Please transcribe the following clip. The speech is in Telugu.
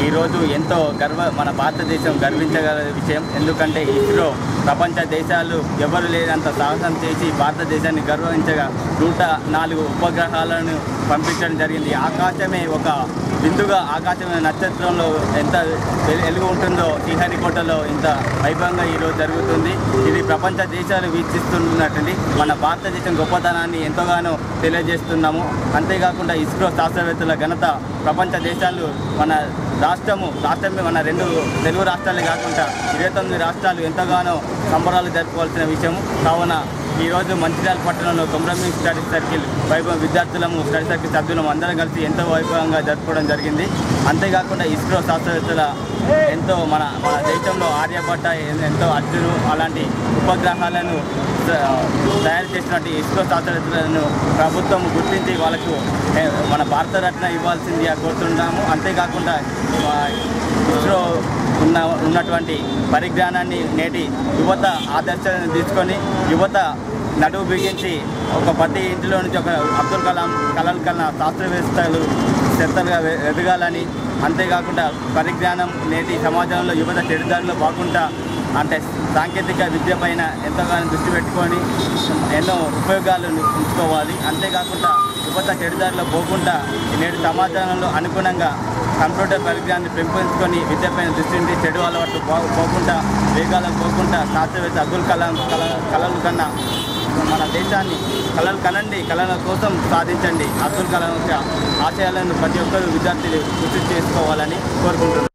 ఈరోజు ఎంతో గర్వ మన భారతదేశం గర్వించగల విషయం ఎందుకంటే ఇస్రో ప్రపంచ దేశాలు ఎవరు లేనంత సాహసం చేసి భారతదేశాన్ని గర్వించగా నూట నాలుగు ఉపగ్రహాలను పంపించడం జరిగింది ఆకాశమే ఒక బిందుగా ఆకాశమే నక్షత్రంలో ఎంత వెలు- వెలుగు ఉంటుందో శ్రీహరికోటలో ఇంత వైభవంగా ఈరోజు జరుగుతుంది ఇది ప్రపంచ దేశాలు వీక్షిస్తున్నటువంటి మన భారతదేశం గొప్పతనాన్ని ఎంతగానో తెలియజేస్తున్నాము అంతేకాకుండా ఇస్రో శాస్త్రవేత్తల ఘనత ప్రపంచ దేశాలు మన రాష్ట్రము రాష్ట్రమే మన రెండు తెలుగు రాష్ట్రాలే కాకుండా ఇరవై తొమ్మిది రాష్ట్రాలు ఎంతగానో సంబరాలు జరుపుకోవాల్సిన విషయం కావున ఈరోజు మంచిర్యాల పట్టణంలో కొమరమి స్టడీ సర్కిల్ వైభవం విద్యార్థులము స్టడీ సర్కిల్ సభ్యులము అందరం కలిసి ఎంతో వైభవంగా జరుపుకోవడం జరిగింది అంతేకాకుండా ఇస్రో శాస్త్రవేత్తల ఎంతో మన మన దేశంలో ఆర్యభట్ట ఎంతో అర్జును అలాంటి ఉపగ్రహాలను త- తయారు చేసినటువంటి ఇస్రో శాస్త్రవేత్తలను ప్రభుత్వం గుర్తించి వాళ్ళకు ఏ, మన భారతరత్న ఇవ్వాల్సిందిగా కోరుతున్నాము అంతేకాకుండా ఆ, ఇస్రో ఉన్న ఉన్నటువంటి పరిజ్ఞానాన్ని నేటి యువత ఆదర్శాలను తీసుకొని యువత నడువు బిగించి ఒక ప్రతి ఇంటిలో నుంచి ఒక అబ్దుల్ కలాం కలల్ కన్నా శాస్త్రవేత్తలు చెత్తలుగా ఎదగాలని అంతేకాకుండా పరిజ్ఞానం నేటి సమాజంలో యువత చెడుదారిలో బాగుంటా అంటే సాంకేతిక విద్య పైన ఎంతగానో దృష్టి పెట్టుకొని ఎన్నో ఉపయోగాలు ఉంచుకోవాలి అంతేకాకుండా యువత చెడుదారిలో పోకుండా నేడు సమాజంలో అనుగుణంగా కంప్యూటర్ పరిజ్ఞానాన్ని పెంపొందించుకొని విద్యపైన దృష్టి ఉండి చెడు అలవాట్లు పో- పోకుండా వేగాలకు పోకుండా శాస్త్రవేత్త అబ్దుల్ కలాం కళ కళలు కన్నా మన దేశాన్ని కళలు కనండి కళల కోసం సాధించండి అబ్దుల్ కలాం యొక్క ఆశయాలను ప్రతి ఒక్కరు విద్యార్థులు గుర్తు చేసుకోవాలని కోరుకుంటున్నాను